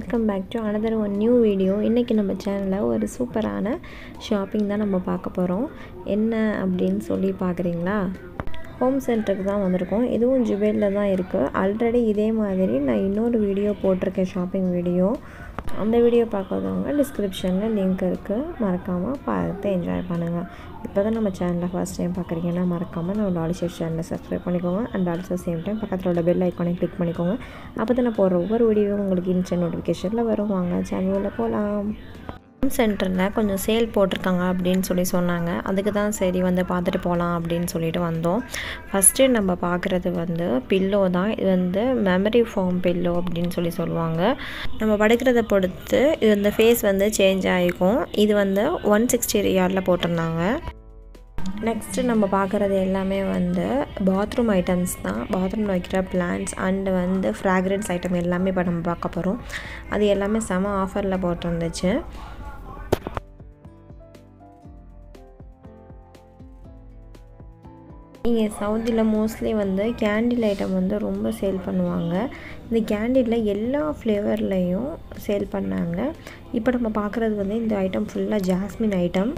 welcome back to another one new video இன்றைக்கி நம்ம சேனலில் ஒரு சூப்பரான ஷாப்பிங் தான் நம்ம பார்க்க போகிறோம் என்ன அப்படின்னு சொல்லி பார்க்குறீங்களா ஹோம் சென்டருக்கு தான் வந்திருக்கோம் இதுவும் ஜுபேலில் தான் இருக்குது ஆல்ரெடி இதே மாதிரி நான் இன்னொரு வீடியோ போட்டிருக்கேன் ஷாப்பிங் வீடியோ அந்த வீடியோ பார்க்காதவங்க டிஸ்கிரிப்ஷனில் லிங்க் இருக்குது மறக்காமல் பார்த்து என்ஜாய் பண்ணுங்கள் இப்போ தான் நம்ம சேனலில் ஃபஸ்ட் டைம் பார்க்குறீங்கன்னா மறக்காமல் நம்ம லாலிஷேப் சேனலில் சப்ஸ்கிரைப் பண்ணிக்கோங்க அண்ட் ஆல்சோ சேம் டைம் பக்கத்தில் உள்ள பெல் ஐக்கானை கிளிக் பண்ணிக்கோங்க அப்போ தான் நான் போடுற ஒவ்வொரு வீடியோவும் உங்களுக்கு இன்ஸ்டன்ட் நோட்டிஃபிகேஷனில் வரும் வாங்க சேனலில் போகலாம் ஹோம் சென்டரில் கொஞ்சம் சேல் போட்டிருக்காங்க அப்படின்னு சொல்லி சொன்னாங்க அதுக்கு தான் சரி வந்து பார்த்துட்டு போகலாம் அப்படின்னு சொல்லிட்டு வந்தோம் ஃபஸ்ட்டு நம்ம பார்க்குறது வந்து பில்லோ தான் இது வந்து மெமரி ஃபார்ம் பில்லோ அப்படின்னு சொல்லி சொல்லுவாங்க நம்ம படுக்கிறத பொறுத்து இது இந்த ஃபேஸ் வந்து சேஞ்ச் ஆகிக்கும் இது வந்து ஒன் சிக்ஸ்டி ரியாலில் போட்டிருந்தாங்க நெக்ஸ்ட்டு நம்ம பார்க்குறது எல்லாமே வந்து பாத்ரூம் ஐட்டம்ஸ் தான் பாத்ரூமில் வைக்கிற பிளான்ஸ் அண்டு வந்து ஃப்ராக்ரன்ஸ் ஐட்டம் எல்லாமே இப்போ நம்ம பார்க்க போகிறோம் அது எல்லாமே செம ஆஃபரில் போட்டிருந்துச்சு இங்கே சவுதியில் மோஸ்ட்லி வந்து கேண்டில் ஐட்டம் வந்து ரொம்ப சேல் பண்ணுவாங்க இந்த கேண்டிலில் எல்லா ஃப்ளேவர்லேயும் சேல் பண்ணாங்க இப்போ நம்ம பார்க்குறது வந்து இந்த ஐட்டம் ஃபுல்லாக ஜாஸ்மின் ஐட்டம்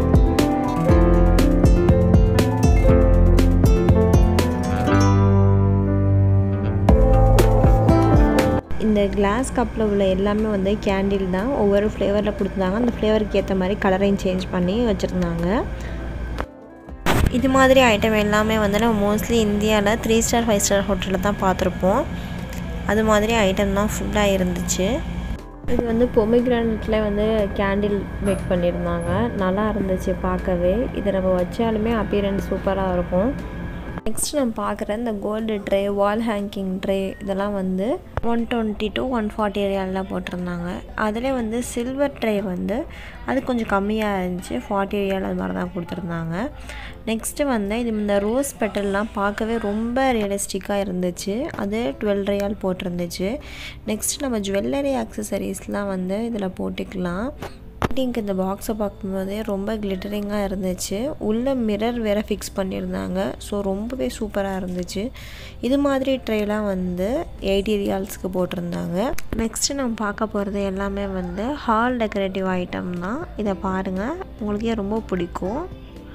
இந்த கிளாஸ் கப்பில் உள்ள எல்லாமே வந்து கேண்டில் தான் ஒவ்வொரு ஃப்ளேவரில் கொடுத்துருந்தாங்க அந்த ஃப்ளேவருக்கு ஏற்ற மாதிரி கலரையும் சேஞ்ச் பண்ணி வச்சுருந்தாங்க இது மாதிரி ஐட்டம் எல்லாமே வந்து நம்ம மோஸ்ட்லி இந்தியாவில் த்ரீ ஸ்டார் ஃபைவ் ஸ்டார் ஹோட்டலில் தான் பார்த்துருப்போம் அது மாதிரி ஐட்டம் தான் ஃபுல்லாக இருந்துச்சு இது வந்து பொமிக்ரானட்டில் வந்து கேண்டில் மேக் பண்ணியிருந்தாங்க நல்லா இருந்துச்சு பார்க்கவே இதை நம்ம வச்சாலுமே அப்பியரன்ஸ் சூப்பராக இருக்கும் நெக்ஸ்ட் நம்ம பார்க்குற இந்த gold tray wall hanging tray இதெல்லாம் வந்து one twenty to one forty ரியாலில் போட்டிருந்தாங்க அதில் வந்து சில்வர் ட்ரே வந்து அது கொஞ்சம் கம்மியாக இருந்துச்சு ஃபார்ட்டி ரியால் அது மாதிரி தான் கொடுத்துருந்தாங்க நெக்ஸ்ட்டு வந்து இது இந்த ரோஸ் பெட்டல்லாம் பார்க்கவே ரொம்ப ரியலிஸ்டிக்காக இருந்துச்சு அது டுவெல் ரியால் போட்டிருந்துச்சு நெக்ஸ்ட் நம்ம ஜுவல்லரி ஆக்சசரிஸ்லாம் வந்து இதில் போட்டுக்கலாம் லைட்டிங்க்கு இந்த பாக்ஸை பார்க்கும்போதே ரொம்ப கிளிட்டரிங்காக இருந்துச்சு உள்ளே மிரர் வேறு ஃபிக்ஸ் பண்ணியிருந்தாங்க ஸோ ரொம்பவே சூப்பராக இருந்துச்சு இது மாதிரி ட்ரேலாம் வந்து எயிட்டி ரியால்ஸ்க்கு போட்டிருந்தாங்க நெக்ஸ்ட்டு நம்ம பார்க்க போகிறது எல்லாமே வந்து ஹால் டெக்கரேட்டிவ் ஐட்டம் தான் இதை பாருங்கள் உங்களுக்கே ரொம்ப பிடிக்கும்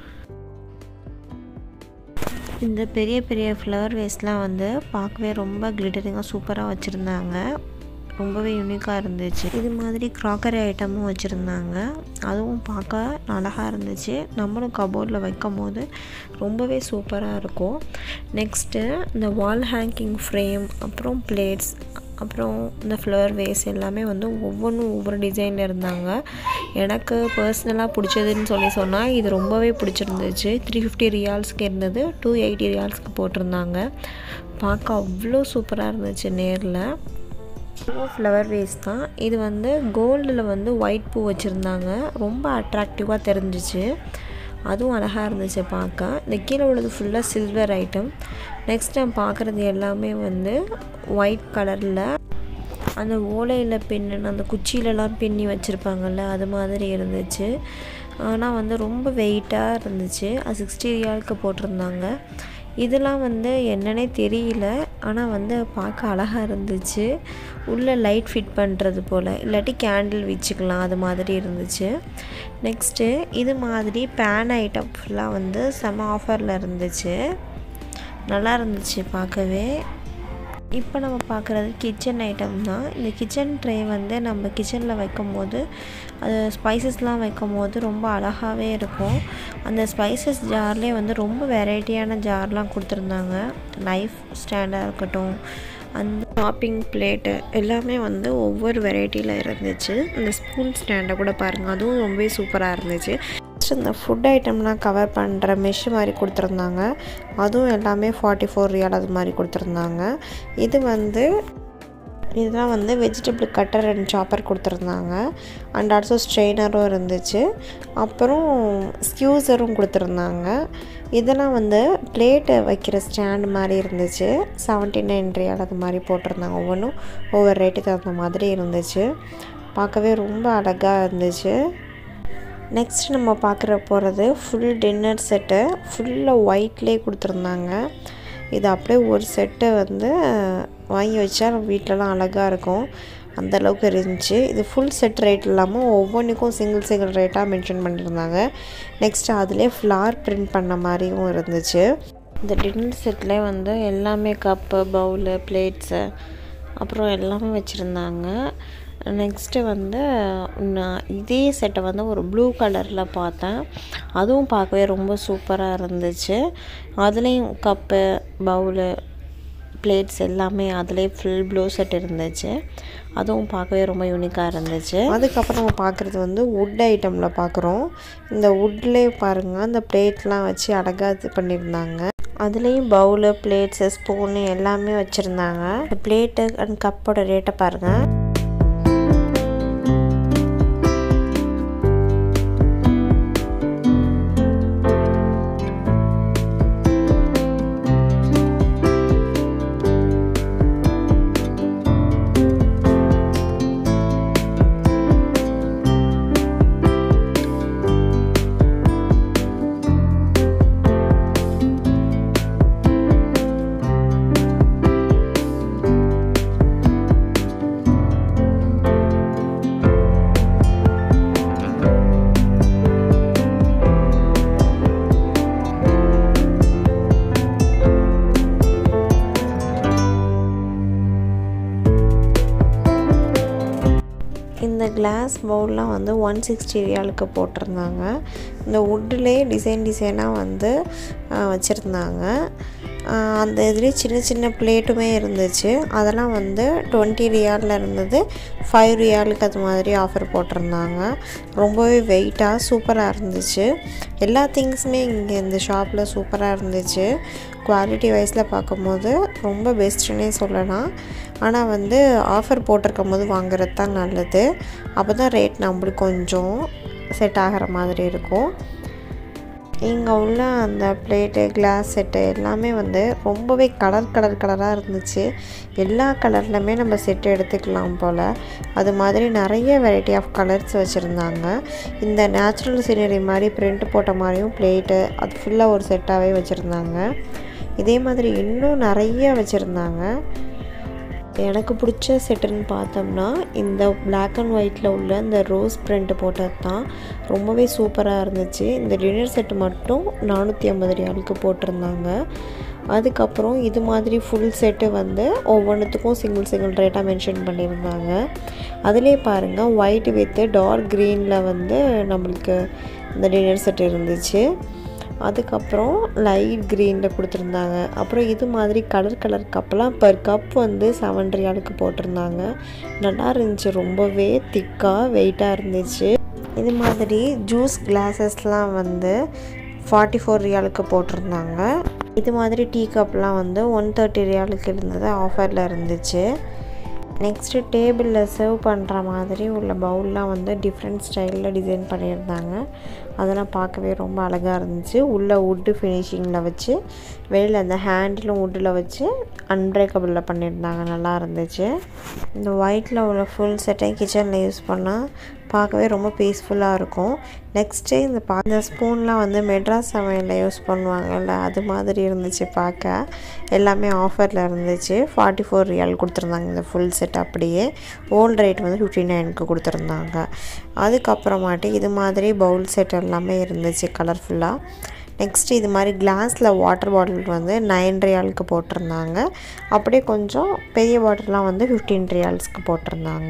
இந்த பெரிய பெரிய ஃப்ளவர் வேஸ்ட்லாம் வந்து பார்க்கவே ரொம்ப கிளிட்டரிங்காக சூப்பராக வச்சுருந்தாங்க ரொம்பவே யூனிக்காக இருந்துச்சு இது மாதிரி க்ராக்கரி ஐட்டமும் வச்சுருந்தாங்க அதுவும் பார்க்க அழகாக இருந்துச்சு நம்மளும் கபோர்டில் வைக்கும் போது ரொம்பவே சூப்பராக இருக்கும் நெக்ஸ்ட்டு இந்த வால் ஹேங்கிங் ஃப்ரேம் அப்புறம் பிளேட்ஸ் அப்புறம் இந்த ஃப்ளவர் வேஸ் எல்லாமே வந்து ஒவ்வொன்றும் ஒவ்வொரு டிசைனில் இருந்தாங்க எனக்கு பர்சனலாக பிடிச்சதுன்னு சொல்லி சொன்னால் இது ரொம்பவே பிடிச்சிருந்துச்சு த்ரீ ஃபிஃப்டி ரியால்ஸ்க்கு இருந்தது டூ எயிட்டி ரியால்ஸ்க்கு போட்டிருந்தாங்க பார்க்க அவ்வளோ சூப்பராக இருந்துச்சு நேரில் பூ ஃப்ளவர் வேஸ் தான் இது வந்து கோல்டில் வந்து ஒயிட் பூ வச்சுருந்தாங்க ரொம்ப அட்ராக்டிவாக தெரிஞ்சிச்சு அதுவும் அழகாக இருந்துச்சு பார்க்க இந்த கீழே உள்ளது ஃபுல்லாக சில்வர் ஐட்டம் நெக்ஸ்ட் நான் பார்க்குறது எல்லாமே வந்து ஒயிட் கலரில் அந்த ஓலையில் பின்னு அந்த குச்சியிலலாம் பின்னி வச்சுருப்பாங்கள்ல அது மாதிரி இருந்துச்சு ஆனால் வந்து ரொம்ப வெயிட்டாக இருந்துச்சு அது சிக்ஸ்டி ரியாலுக்கு போட்டிருந்தாங்க இதெல்லாம் வந்து என்னன்னே தெரியல ஆனால் வந்து பார்க்க அழகாக இருந்துச்சு உள்ளே லைட் ஃபிட் பண்ணுறது போல் இல்லாட்டி கேண்டில் வச்சுக்கலாம் அது மாதிரி இருந்துச்சு நெக்ஸ்ட்டு இது மாதிரி பேன் ஐட்டம் ஃபுல்லாக வந்து செம ஆஃபரில் இருந்துச்சு நல்லா இருந்துச்சு பார்க்கவே இப்போ நம்ம பார்க்குறது கிச்சன் ஐட்டம் தான் இந்த கிச்சன் ட்ரே வந்து நம்ம கிச்சனில் வைக்கும் போது அது ஸ்பைசஸ்லாம் வைக்கும் போது ரொம்ப அழகாகவே இருக்கும் அந்த ஸ்பைசஸ் ஜார்லேயே வந்து ரொம்ப வெரைட்டியான ஜார்லாம் கொடுத்துருந்தாங்க லைஃப் ஸ்டாண்டாக இருக்கட்டும் அந்த ஷாப்பிங் பிளேட்டு எல்லாமே வந்து ஒவ்வொரு வெரைட்டியில் இருந்துச்சு இந்த ஸ்பூன் ஸ்டாண்டை கூட பாருங்கள் அதுவும் ரொம்பவே சூப்பராக இருந்துச்சு நெக்ஸ்ட் இந்த ஃபுட் ஐட்டம்லாம் கவர் பண்ணுற மெஷ் மாதிரி கொடுத்துருந்தாங்க அதுவும் எல்லாமே ஃபார்ட்டி ஃபோர் ரியால் அது மாதிரி கொடுத்துருந்தாங்க இது வந்து இதெல்லாம் வந்து வெஜிடபிள் கட்டர் அண்ட் சாப்பர் கொடுத்துருந்தாங்க அண்ட் ஆல்சோ ஸ்ட்ரெயினரும் இருந்துச்சு அப்புறம் ஸ்கியூசரும் கொடுத்துருந்தாங்க இதெல்லாம் வந்து பிளேட்டு வைக்கிற ஸ்டாண்ட் மாதிரி இருந்துச்சு செவன்ட்டி நைன் ரியால் அது மாதிரி போட்டிருந்தாங்க ஒவ்வொன்றும் ஒவ்வொரு ரேட்டுக்கு தகுந்த மாதிரி இருந்துச்சு பார்க்கவே ரொம்ப அழகாக இருந்துச்சு நெக்ஸ்ட் நம்ம பார்க்குற போகிறது ஃபுல் டின்னர் செட்டு ஃபுல்லாக ஒயிட்லேயே கொடுத்துருந்தாங்க இது அப்படியே ஒரு செட்டை வந்து வாங்கி வச்சா நம்ம வீட்டிலலாம் அழகாக இருக்கும் அந்த அளவுக்கு இருந்துச்சு இது ஃபுல் செட் ரேட் இல்லாமல் ஒவ்வொன்றுக்கும் சிங்கிள் சிங்கிள் ரேட்டாக மென்ஷன் பண்ணியிருந்தாங்க நெக்ஸ்ட் அதிலே ஃப்ளார் பிரிண்ட் பண்ண மாதிரியும் இருந்துச்சு இந்த டின்னர் செட்டில் வந்து எல்லாமே கப்பு பவுலு பிளேட்ஸு அப்புறம் எல்லாமே வச்சுருந்தாங்க நெக்ஸ்ட்டு வந்து நான் இதே செட்டை வந்து ஒரு ப்ளூ கலரில் பார்த்தேன் அதுவும் பார்க்கவே ரொம்ப சூப்பராக இருந்துச்சு அதுலேயும் கப்பு பவுலு பிளேட்ஸ் எல்லாமே அதுலேயே ஃபுல் ப்ளூ செட் இருந்துச்சு அதுவும் பார்க்கவே ரொம்ப யூனிக்காக இருந்துச்சு அதுக்கப்புறம் நம்ம பார்க்குறது வந்து வுட் ஐட்டமில் பார்க்குறோம் இந்த வுட்லேயே பாருங்கள் அந்த பிளேட்லாம் வச்சு அழகாக இது பண்ணியிருந்தாங்க அதுலேயும் பவுலு பிளேட்ஸு ஸ்பூனு எல்லாமே வச்சுருந்தாங்க இந்த பிளேட்டு அண்ட் கப்போட ரேட்டை பாருங்கள் இந்த கிளாஸ் பவுல்லாம் வந்து ஒன் சிக்ஸ்டி ரியாலுக்கு போட்டிருந்தாங்க இந்த வுட்டிலே டிசைன் டிசைனாக வந்து வச்சுருந்தாங்க அந்த இதுலேயே சின்ன சின்ன பிளேட்டுமே இருந்துச்சு அதெல்லாம் வந்து டுவெண்ட்டி ரியாலில் இருந்தது ஃபைவ் ரியாலுக்கு அது மாதிரி ஆஃபர் போட்டிருந்தாங்க ரொம்பவே வெயிட்டாக சூப்பராக இருந்துச்சு எல்லா திங்ஸுமே இங்கே இந்த ஷாப்பில் சூப்பராக இருந்துச்சு குவாலிட்டி வைஸில் பார்க்கும்போது ரொம்ப பெஸ்ட்டுன்னே சொல்லலாம் ஆனால் வந்து ஆஃபர் போட்டிருக்கும் போது வாங்குறது தான் நல்லது அப்போ தான் ரேட் நம்மளுக்கு கொஞ்சம் செட் ஆகிற மாதிரி இருக்கும் இங்கே உள்ள அந்த பிளேட்டு கிளாஸ் செட்டு எல்லாமே வந்து ரொம்பவே கலர் கலர் கலராக இருந்துச்சு எல்லா கலர்லையுமே நம்ம செட்டு எடுத்துக்கலாம் போல் அது மாதிரி நிறைய வெரைட்டி ஆஃப் கலர்ஸ் வச்சுருந்தாங்க இந்த நேச்சுரல் சீனரி மாதிரி பிரிண்ட் போட்ட மாதிரியும் பிளேட்டு அது ஃபுல்லாக ஒரு செட்டாகவே வச்சுருந்தாங்க இதே மாதிரி இன்னும் நிறைய வச்சுருந்தாங்க எனக்கு பிடிச்ச செட்டுன்னு பார்த்தோம்னா இந்த பிளாக் அண்ட் ஒயிட்டில் உள்ள இந்த ரோஸ் பிரிண்ட் போட்டது தான் ரொம்பவே சூப்பராக இருந்துச்சு இந்த டின்னர் செட்டு மட்டும் நானூற்றி ஐம்பது ரியாலுக்கு போட்டிருந்தாங்க அதுக்கப்புறம் இது மாதிரி ஃபுல் செட்டு வந்து ஒவ்வொன்றுத்துக்கும் சிங்கிள் சிங்கிள் ரேட்டாக மென்ஷன் பண்ணியிருந்தாங்க அதிலே பாருங்கள் ஒயிட் வித்து டார்க் க்ரீனில் வந்து நம்மளுக்கு இந்த டின்னர் செட் இருந்துச்சு அதுக்கப்புறம் லைட் க்ரீனில் கொடுத்துருந்தாங்க அப்புறம் இது மாதிரி கலர் கலர் கப்பெல்லாம் பர் கப் வந்து செவன் ரியாலுக்கு போட்டிருந்தாங்க நல்லா இருந்துச்சு ரொம்பவே திக்காக வெயிட்டாக இருந்துச்சு இது மாதிரி ஜூஸ் கிளாஸஸ்லாம் வந்து ஃபார்ட்டி ஃபோர் ரியாலுக்கு போட்டிருந்தாங்க இது மாதிரி டீ கப்லாம் வந்து ஒன் தேர்ட்டி ரியாலுக்கு இருந்தது ஆஃபரில் இருந்துச்சு நெக்ஸ்ட்டு டேபிளில் சர்வ் பண்ணுற மாதிரி உள்ள பவுல்லாம் வந்து டிஃப்ரெண்ட் ஸ்டைலில் டிசைன் பண்ணியிருந்தாங்க அதெல்லாம் பார்க்கவே ரொம்ப அழகாக இருந்துச்சு உள்ளே வுட்டு ஃபினிஷிங்கில் வச்சு வெளியில் அந்த ஹேண்டிலும் வுட்டில் வச்சு அன்பிரேக்கபிளில் பண்ணியிருந்தாங்க நல்லா இருந்துச்சு இந்த ஒயிட்டில் உள்ள ஃபுல் செட்டை கிச்சனில் யூஸ் பண்ணால் பார்க்கவே ரொம்ப பீஸ்ஃபுல்லாக இருக்கும் நெக்ஸ்ட்டு இந்த பா இந்த ஸ்பூன்லாம் வந்து மெட்ராஸ் சமையலில் யூஸ் பண்ணுவாங்கல்ல அது மாதிரி இருந்துச்சு பார்க்க எல்லாமே ஆஃபரில் இருந்துச்சு ஃபார்ட்டி ஃபோர் ரியால் கொடுத்துருந்தாங்க இந்த ஃபுல் செட் அப்படியே ஓல்டு ரேட் வந்து ஃபிஃப்டி நைனுக்கு கொடுத்துருந்தாங்க அதுக்கப்புறமாட்டி இது மாதிரி பவுல் செட் எல்லாமே இருந்துச்சு கலர்ஃபுல்லாக நெக்ஸ்ட் இது மாதிரி கிளாஸில் வாட்டர் பாட்டில் வந்து நைன் ரியாலுக்கு போட்டிருந்தாங்க அப்படியே கொஞ்சம் பெரிய பாட்டில்லாம் வந்து ஃபிஃப்டீன் ரியால்ஸ்க்கு போட்டிருந்தாங்க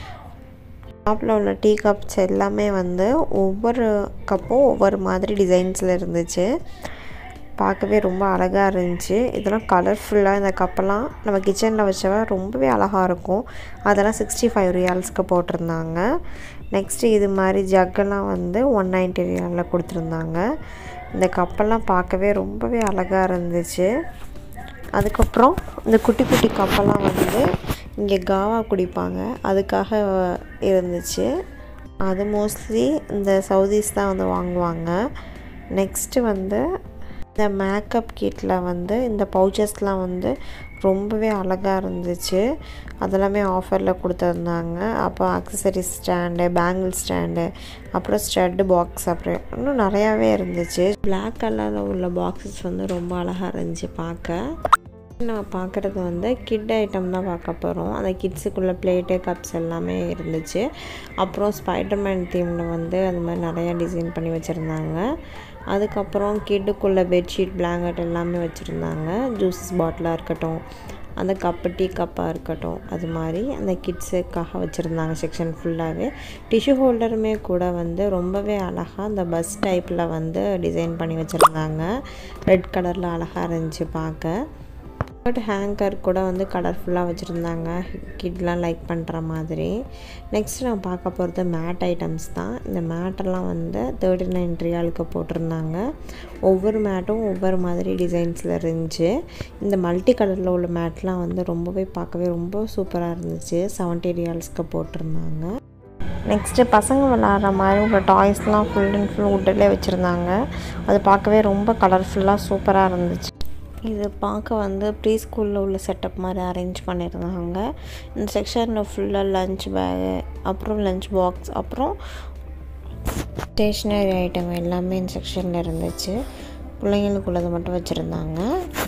ஷாப்பில் உள்ள டீ கப்ஸ் எல்லாமே வந்து ஒவ்வொரு கப்பும் ஒவ்வொரு மாதிரி டிசைன்ஸில் இருந்துச்சு பார்க்கவே ரொம்ப அழகாக இருந்துச்சு இதெல்லாம் கலர்ஃபுல்லாக இந்த கப்பெல்லாம் நம்ம கிச்சனில் வச்சவ ரொம்பவே அழகாக இருக்கும் அதெல்லாம் சிக்ஸ்டி ஃபைவ் ரியால்ஸ்க்கு போட்டிருந்தாங்க நெக்ஸ்ட்டு இது மாதிரி ஜக்கெல்லாம் வந்து ஒன் நைன்ட்டி ரியாலில் கொடுத்துருந்தாங்க இந்த கப்பெல்லாம் பார்க்கவே ரொம்பவே அழகாக இருந்துச்சு அதுக்கப்புறம் இந்த குட்டி குட்டி கப்பெல்லாம் வந்து இங்கே காவா குடிப்பாங்க அதுக்காக இருந்துச்சு அது மோஸ்ட்லி இந்த சவுதீஸ் தான் வந்து வாங்குவாங்க நெக்ஸ்ட்டு வந்து இந்த மேக்கப் கிட்டில் வந்து இந்த பவுச்சஸ்லாம் வந்து ரொம்பவே அழகாக இருந்துச்சு அதெல்லாமே ஆஃபரில் கொடுத்துருந்தாங்க அப்போ அக்சசரிஸ் ஸ்டாண்டு பேங்கிள் ஸ்டாண்டு அப்புறம் ஸ்டட்டு பாக்ஸ் அப்புறம் இன்னும் நிறையாவே இருந்துச்சு பிளாக் கலரில் உள்ள பாக்ஸஸ் வந்து ரொம்ப அழகாக இருந்துச்சு பார்க்க நான் பார்க்குறது வந்து கிட் ஐட்டம் தான் பார்க்க போகிறோம் அந்த கிட்ஸுக்குள்ளே பிளேட்டு கப்ஸ் எல்லாமே இருந்துச்சு அப்புறம் ஸ்பைடர்மேன் தீமில் வந்து அந்த மாதிரி நிறையா டிசைன் பண்ணி வச்சுருந்தாங்க அதுக்கப்புறம் கிட்டுக்குள்ளே பெட்ஷீட் பிளாங்கெட் எல்லாமே வச்சுருந்தாங்க ஜூஸஸ் பாட்டிலாக இருக்கட்டும் அந்த கப்பு டீ கப்பாக இருக்கட்டும் அது மாதிரி அந்த கிட்ஸுக்காக வச்சுருந்தாங்க செக்ஷன் ஃபுல்லாகவே டிஷ்யூ ஹோல்டருமே கூட வந்து ரொம்பவே அழகாக அந்த பஸ் டைப்பில் வந்து டிசைன் பண்ணி வச்சுருந்தாங்க ரெட் கலரில் அழகாக இருந்துச்சு பார்க்க பட் ஹேங்கர் கூட வந்து கலர்ஃபுல்லாக வச்சுருந்தாங்க கிட்லாம் லைக் பண்ணுற மாதிரி நெக்ஸ்ட் நான் பார்க்க போகிறது மேட் ஐட்டம்ஸ் தான் இந்த மேட்டெல்லாம் வந்து தேர்ட்டி நைன் ரியாலுக்கு போட்டிருந்தாங்க ஒவ்வொரு மேட்டும் ஒவ்வொரு மாதிரி டிசைன்ஸில் இருந்துச்சு இந்த மல்டி கலரில் உள்ள மேட்லாம் வந்து ரொம்பவே பார்க்கவே ரொம்ப சூப்பராக இருந்துச்சு செவன்ட்டி ரியால்ஸ்க்கு போட்டிருந்தாங்க நெக்ஸ்ட்டு பசங்க விளாட்ற மாதிரி உள்ள டாய்ஸ்லாம் ஃபுல் அண்ட் ஃபுல் உட்டிலே வச்சுருந்தாங்க அது பார்க்கவே ரொம்ப கலர்ஃபுல்லாக சூப்பராக இருந்துச்சு இது பார்க்க வந்து ப்ரீ ஸ்கூலில் உள்ள செட்டப் மாதிரி அரேஞ்ச் பண்ணியிருந்தாங்க இந்த செக்ஷனில் ஃபுல்லாக லஞ்ச் பேகு அப்புறம் லஞ்ச் பாக்ஸ் அப்புறம் ஸ்டேஷ்னரி ஐட்டம் எல்லாமே இந்த செக்ஷனில் இருந்துச்சு பிள்ளைங்களுக்குள்ளது மட்டும் வச்சுருந்தாங்க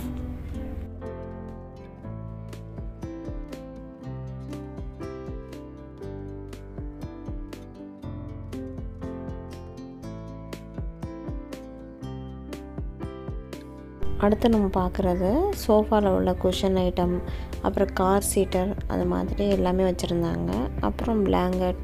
அடுத்து நம்ம பார்க்குறது சோஃபாவில் உள்ள குஷன் ஐட்டம் அப்புறம் கார் சீட்டர் அது மாதிரி எல்லாமே வச்சுருந்தாங்க அப்புறம் பிளாங்கெட்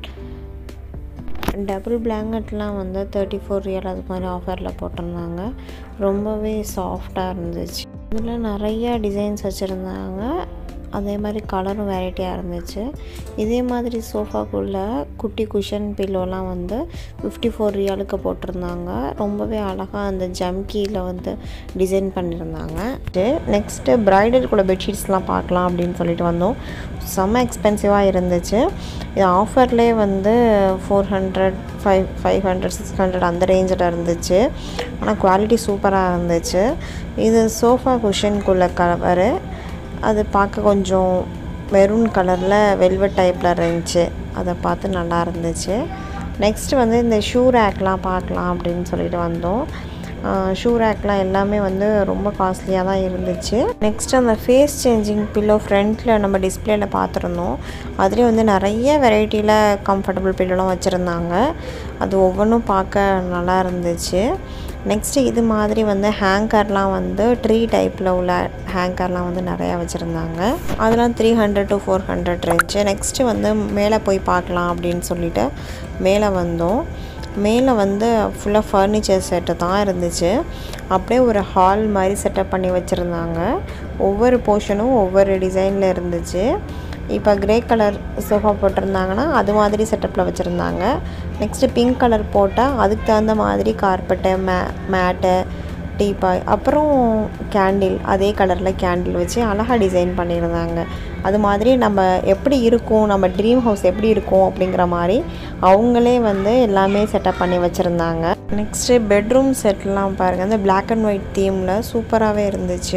டபுள் பிளாங்கெட்லாம் வந்து தேர்ட்டி ஃபோர் ரியல் அது மாதிரி ஆஃபரில் போட்டிருந்தாங்க ரொம்பவே சாஃப்டாக இருந்துச்சு இதில் நிறைய டிசைன்ஸ் வச்சுருந்தாங்க அதே மாதிரி கலரும் வெரைட்டியாக இருந்துச்சு இதே மாதிரி சோஃபாக்குள்ள குட்டி குஷன் பில்லோலாம் வந்து ஃபிஃப்டி ஃபோர் ரியாலுக்கு போட்டிருந்தாங்க ரொம்பவே அழகாக அந்த ஜம்கியில் வந்து டிசைன் பண்ணியிருந்தாங்க நெக்ஸ்ட்டு ப்ரைடலுக்குள்ள பெட்ஷீட்ஸ்லாம் பார்க்கலாம் அப்படின்னு சொல்லிட்டு வந்தோம் செம்ம எக்ஸ்பென்சிவாக இருந்துச்சு இது ஆஃபர்லேயே வந்து four hundred five five hundred six hundred அந்த ரேஞ்சில் இருந்துச்சு ஆனால் குவாலிட்டி சூப்பராக இருந்துச்சு இது சோஃபா குஷனுக்குள்ள கவரு அது பார்க்க கொஞ்சம் மெரூன் கலரில் வெல்வெட் டைப்பில் இருந்துச்சு அதை பார்த்து நல்லா இருந்துச்சு நெக்ஸ்ட்டு வந்து இந்த ஷூ ரேக்லாம் பார்க்கலாம் அப்படின்னு சொல்லிட்டு வந்தோம் ஷூ ரேக்லாம் எல்லாமே வந்து ரொம்ப காஸ்ட்லியாக தான் இருந்துச்சு நெக்ஸ்ட் அந்த ஃபேஸ் சேஞ்சிங் பில்லோ ஃப்ரண்ட்டில் நம்ம டிஸ்பிளேல பார்த்துருந்தோம் அதுலேயும் வந்து நிறைய வெரைட்டியில் கம்ஃபர்டபுள் பில்லோலாம் வச்சுருந்தாங்க அது ஒவ்வொன்றும் பார்க்க நல்லா இருந்துச்சு நெக்ஸ்ட்டு இது மாதிரி வந்து ஹேங்கர்லாம் வந்து ட்ரீ டைப்பில் உள்ள ஹேங்கர்லாம் வந்து நிறையா வச்சுருந்தாங்க அதெல்லாம் three hundred to four hundred இருந்துச்சு நெக்ஸ்ட்டு வந்து மேலே போய் பார்க்கலாம் அப்படின்னு சொல்லிட்டு மேலே வந்தோம் மேலே வந்து ஃபுல்லாக ஃபர்னிச்சர் செட்டு தான் இருந்துச்சு அப்படியே ஒரு ஹால் மாதிரி செட்டப் பண்ணி வச்சுருந்தாங்க ஒவ்வொரு போர்ஷனும் ஒவ்வொரு டிசைனில் இருந்துச்சு இப்போ க்ரே கலர் சோஃபா போட்டிருந்தாங்கன்னா அது மாதிரி செட்டப்பில் வச்சுருந்தாங்க நெக்ஸ்ட்டு பிங்க் கலர் போட்டால் அதுக்கு தகுந்த மாதிரி கார்பெட்டு மே மேட்டு டீபாய் அப்புறம் கேண்டில் அதே கலரில் கேண்டில் வச்சு அழகாக டிசைன் பண்ணியிருந்தாங்க அது மாதிரி நம்ம எப்படி இருக்கும் நம்ம ட்ரீம் ஹவுஸ் எப்படி இருக்கும் அப்படிங்கிற மாதிரி அவங்களே வந்து எல்லாமே செட்டப் பண்ணி வச்சுருந்தாங்க நெக்ஸ்ட்டு பெட்ரூம் செட்லாம் பாருங்கள் அந்த பிளாக் அண்ட் ஒயிட் தீமில் சூப்பராகவே இருந்துச்சு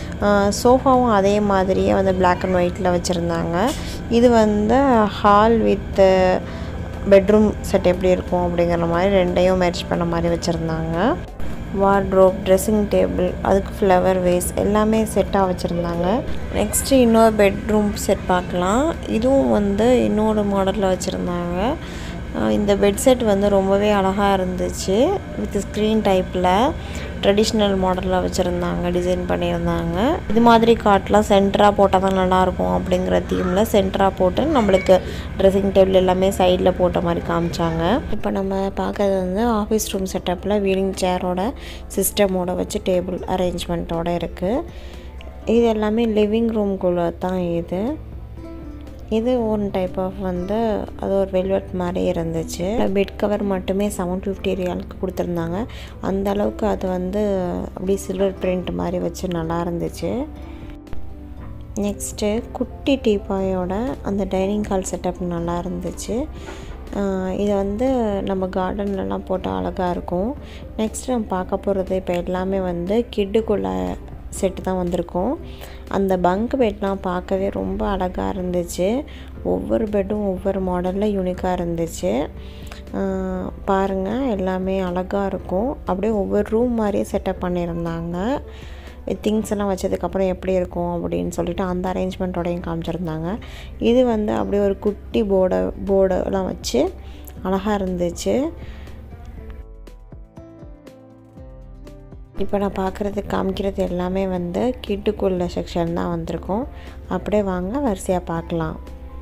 சோஃபாவும் அதே மாதிரியே வந்து பிளாக் அண்ட் ஒயிட்டில் வச்சுருந்தாங்க இது வந்து ஹால் வித்து பெட்ரூம் செட் எப்படி இருக்கும் அப்படிங்கிற மாதிரி ரெண்டையும் மேட்ச் பண்ண மாதிரி வச்சுருந்தாங்க வார்ட்ரோப் ட்ரெஸ்ஸிங் டேபிள் அதுக்கு ஃப்ளவர் வேஸ் எல்லாமே செட்டாக வச்சுருந்தாங்க நெக்ஸ்ட்டு இன்னொரு பெட்ரூம் செட் பார்க்கலாம் இதுவும் வந்து இன்னொரு மாடலில் வச்சுருந்தாங்க இந்த பெட் செட் வந்து ரொம்பவே அழகாக இருந்துச்சு வித் ஸ்க்ரீன் டைப்பில் ட்ரெடிஷ்னல் மாடலில் வச்சுருந்தாங்க டிசைன் பண்ணியிருந்தாங்க இது மாதிரி காட்டெலாம் சென்டராக போட்டால் தான் நல்லாயிருக்கும் அப்படிங்கிற தீமில் சென்டராக போட்டு நம்மளுக்கு ட்ரெஸ்ஸிங் டேபிள் எல்லாமே சைடில் போட்ட மாதிரி காமிச்சாங்க இப்போ நம்ம பார்க்கறது வந்து ஆஃபீஸ் ரூம் செட்டப்பில் வீலிங் சேரோட சிஸ்டமோட வச்சு டேபிள் அரேஞ்ச்மெண்ட்டோடு இருக்குது இது எல்லாமே லிவிங் ரூம்குள்ளே தான் இது இது ஒன் டைப் ஆஃப் வந்து அது ஒரு வெல்வெட் மாதிரி இருந்துச்சு பெட் கவர் மட்டுமே செவன் ஃபிஃப்டி ரியாலுக்கு கொடுத்துருந்தாங்க அந்த அளவுக்கு அது வந்து அப்படியே சில்வர் பிரிண்ட் மாதிரி வச்சு நல்லா இருந்துச்சு நெக்ஸ்ட்டு குட்டி டீப்பாயோட அந்த டைனிங் ஹால் செட்டப் நல்லா இருந்துச்சு இதை வந்து நம்ம கார்டன்லலாம் போட்டால் அழகாக இருக்கும் நெக்ஸ்ட் நம்ம பார்க்க போகிறது இப்போ எல்லாமே வந்து கிட்டுக்குள்ள செட்டு தான் வந்திருக்கும் அந்த பங்க் பெட்லாம் பார்க்கவே ரொம்ப அழகாக இருந்துச்சு ஒவ்வொரு பெட்டும் ஒவ்வொரு மாடலில் யூனிக்காக இருந்துச்சு பாருங்கள் எல்லாமே அழகாக இருக்கும் அப்படியே ஒவ்வொரு ரூம் மாதிரியே செட்டப் பண்ணியிருந்தாங்க திங்ஸ் எல்லாம் வச்சதுக்கப்புறம் எப்படி இருக்கும் அப்படின்னு சொல்லிட்டு அந்த அரேஞ்ச்மெண்ட்டோடையும் காமிச்சிருந்தாங்க இது வந்து அப்படியே ஒரு குட்டி போர்டை போர்டெல்லாம் வச்சு அழகாக இருந்துச்சு இப்போ நான் பார்க்குறது காமிக்கிறது எல்லாமே வந்து கிட்டுக்குள்ள செக்ஷன் தான் வந்திருக்கும் அப்படியே வாங்க வரிசையாக பார்க்கலாம்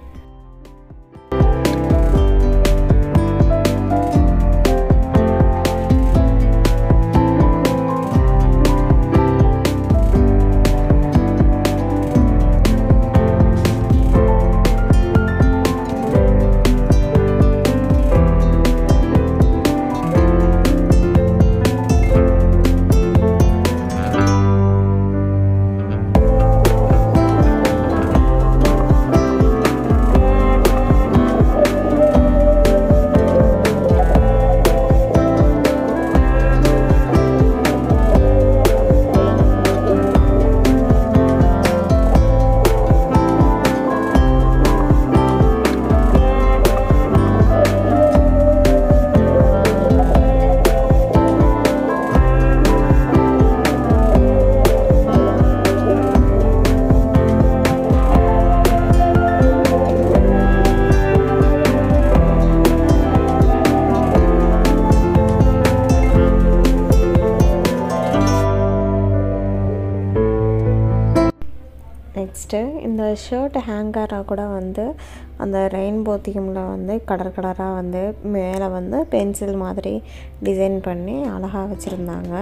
நெக்ஸ்ட்டு இந்த ஷர்ட் ஹேங்கராக கூட வந்து அந்த ரெயின்போ தீமில் வந்து கலர் கலராக வந்து மேலே வந்து பென்சில் மாதிரி டிசைன் பண்ணி அழகாக வச்சுருந்தாங்க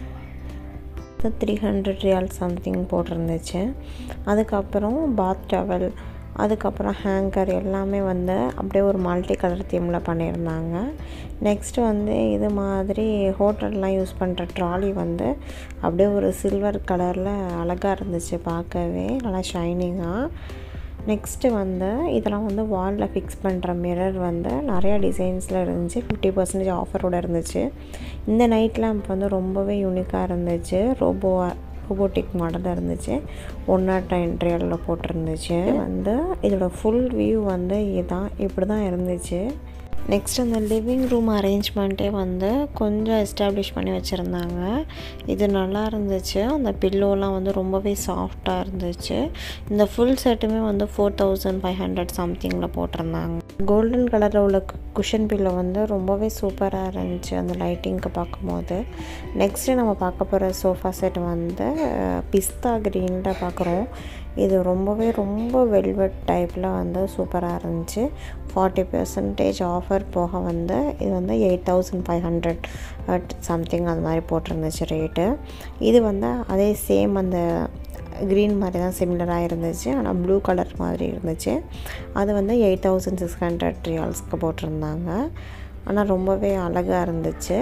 த்ரீ ஹண்ட்ரட் ரியால் சம்திங் போட்டிருந்துச்சு அதுக்கப்புறம் பாத் டவல் அதுக்கப்புறம் ஹேங்கர் எல்லாமே வந்து அப்படியே ஒரு மல்டி கலர் தீமில் பண்ணியிருந்தாங்க நெக்ஸ்ட் வந்து இது மாதிரி ஹோட்டல்லாம் யூஸ் பண்ணுற ட்ராலி வந்து அப்படியே ஒரு சில்வர் கலரில் அழகாக இருந்துச்சு பார்க்கவே நல்லா ஷைனிங்காக நெக்ஸ்ட்டு வந்து இதெல்லாம் வந்து வாலில் ஃபிக்ஸ் பண்ணுற மிரர் வந்து நிறையா டிசைன்ஸில் இருந்துச்சு ஃபிஃப்டி பர்சன்டேஜ் ஆஃபரோடு இருந்துச்சு இந்த நைட் லேம்ப் வந்து ரொம்பவே யூனிக்காக இருந்துச்சு ரோபோ ரோபோட்டிக் மாடலில் இருந்துச்சு ஒன் நாட் நைன் ரியலில் போட்டிருந்துச்சு வந்து இதோட ஃபுல் வியூ வந்து இதுதான் இப்படி தான் இருந்துச்சு நெக்ஸ்ட் அந்த லிவிங் ரூம் அரேஞ்ச்மெண்ட்டே வந்து கொஞ்சம் எஸ்டாப்ளிஷ் பண்ணி வச்சுருந்தாங்க இது நல்லா இருந்துச்சு அந்த பில்லோலாம் வந்து ரொம்பவே சாஃப்டாக இருந்துச்சு இந்த ஃபுல் செட்டுமே வந்து ஃபோர் தௌசண்ட் ஃபைவ் ஹண்ட்ரட் சம்திங்கில் போட்டிருந்தாங்க கோல்டன் கலரில் உள்ள குஷன் பில்லோ வந்து ரொம்பவே சூப்பராக இருந்துச்சு அந்த லைட்டிங்க்கு பார்க்கும்போது நெக்ஸ்ட்டு நம்ம பார்க்க போகிற சோஃபா செட் வந்து பிஸ்தா க்ரீனில் பார்க்குறோம் இது ரொம்பவே ரொம்ப வெல்வெட் டைப்பில் வந்து சூப்பராக இருந்துச்சு ஃபார்ட்டி பர்சன்டேஜ் ஆஃபர் போக வந்து இது வந்து eight thousand five hundred something அது மாதிரி போட்டிருந்துச்சு ரேட்டு இது வந்து அதே சேம் அந்த க்ரீன் மாதிரி தான் சிமிலராக இருந்துச்சு ஆனால் ப்ளூ கலர் மாதிரி இருந்துச்சு அது வந்து எயிட் தௌசண்ட் சிக்ஸ் ஹண்ட்ரட் ரியால்ஸ்க்கு போட்டிருந்தாங்க ஆனால் ரொம்பவே அழகாக இருந்துச்சு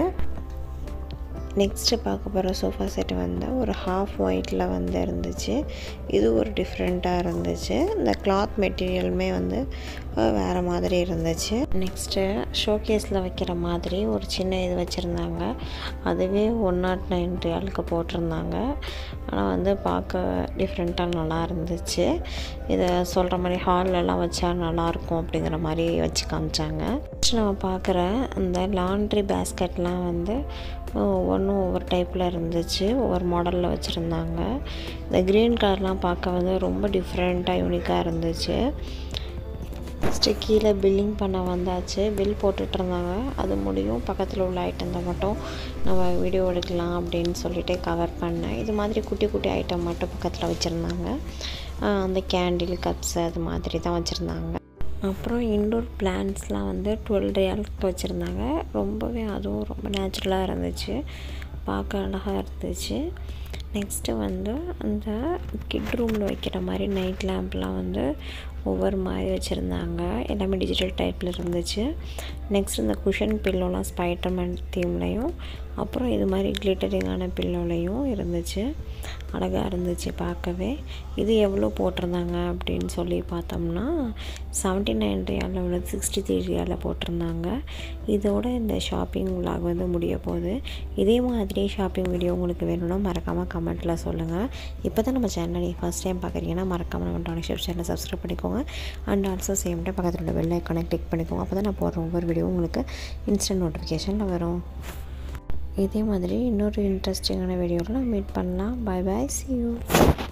நெக்ஸ்ட்டு பார்க்க போகிற சோஃபா செட் வந்து ஒரு ஹாஃப் ஒயிட்டில் வந்து இருந்துச்சு இது ஒரு டிஃப்ரெண்ட்டாக இருந்துச்சு இந்த கிளாத் மெட்டீரியலுமே வந்து வேறு மாதிரி இருந்துச்சு நெக்ஸ்ட்டு ஷோகேஸில் வைக்கிற மாதிரி ஒரு சின்ன இது வச்சுருந்தாங்க அதுவே ஒன் நாட் நைன் ரியாலுக்கு போட்டிருந்தாங்க ஆனால் வந்து பார்க்க டிஃப்ரெண்ட்டாக நல்லா இருந்துச்சு இதை சொல்கிற மாதிரி ஹால்லலாம் வச்சா நல்லாயிருக்கும் அப்படிங்கிற மாதிரி வச்சு காமிச்சாங்க நம்ம பார்க்குற அந்த லாண்ட்ரி பேஸ்கெட்லாம் வந்து ஒவ்வொன்றும் ஒவ்வொரு டைப்பில் இருந்துச்சு ஒவ்வொரு மாடலில் வச்சுருந்தாங்க இந்த க்ரீன் கலர்லாம் பார்க்க வந்து ரொம்ப டிஃப்ரெண்ட்டாக யூனிக்காக இருந்துச்சு ஃபஸ்ட்டு கீழே பில்லிங் பண்ண வந்தாச்சு பில் போட்டுட்டு இருந்தாங்க அது முடியும் பக்கத்தில் உள்ள ஐட்டத்தை மட்டும் நம்ம வீடியோ எடுக்கலாம் அப்படின்னு சொல்லிட்டு கவர் பண்ணேன் இது மாதிரி குட்டி குட்டி ஐட்டம் மட்டும் பக்கத்தில் வச்சுருந்தாங்க அந்த கேண்டில் கப்ஸ் அது மாதிரி தான் வச்சுருந்தாங்க அப்புறம் இன்டோர் பிளான்ட்ஸ்லாம் வந்து டுவெல் ரியாலுக்கு வச்சுருந்தாங்க ரொம்பவே அதுவும் ரொம்ப நேச்சுரலாக இருந்துச்சு பார்க்க அழகாக இருந்துச்சு நெக்ஸ்ட்டு வந்து அந்த கிட் ரூமில் வைக்கிற மாதிரி நைட் லேம்ப்லாம் வந்து ஒவ்வொரு மாதிரி வச்சுருந்தாங்க எல்லாமே டிஜிட்டல் டைப்பில் இருந்துச்சு நெக்ஸ்ட் இந்த குஷன் பில்லோலாம் ஸ்பைடர்மேன் தீம்லேயும் அப்புறம் இது மாதிரி கிளிட்டரிங்கான பில்லோலையும் இருந்துச்சு அழகாக இருந்துச்சு பார்க்கவே இது எவ்வளோ போட்டிருந்தாங்க அப்படின்னு சொல்லி பார்த்தோம்னா செவன்ட்டி நைன் ரியாலில் உள்ள சிக்ஸ்டி த்ரீ ரியாலில் போட்டிருந்தாங்க இதோட இந்த ஷாப்பிங் விலாக் வந்து முடிய போகுது இதே மாதிரி ஷாப்பிங் வீடியோ உங்களுக்கு வேணும்னா மறக்காமல் கமெண்ட்டில் சொல்லுங்கள் இப்போ தான் நம்ம சேனல் ஃபஸ்ட் டைம் பார்க்குறீங்கன்னா மறக்காமல் நம்ம டானிஷப் சேனலை சப்ஸ்கிரைப் பண்ணிக்கோங்க அண்ட் ஆல்சோ சேம் டைம் பக்கத்தில் உள்ள பெல் ஐக்கானை கிளிக் பண்ணிக்கோங்க அப்போ தான் நான் போடுற ஒவ்வொரு வீடியோ உங்களுக்கு இன்ஸ்டன்ட் நோட்டிஃபிகேஷனில் வரும் இதே மாதிரி இன்னொரு இன்ட்ரெஸ்டிங்கான வீடியோவில் மீட் பண்ணலாம் பாய் பாய் சி யூ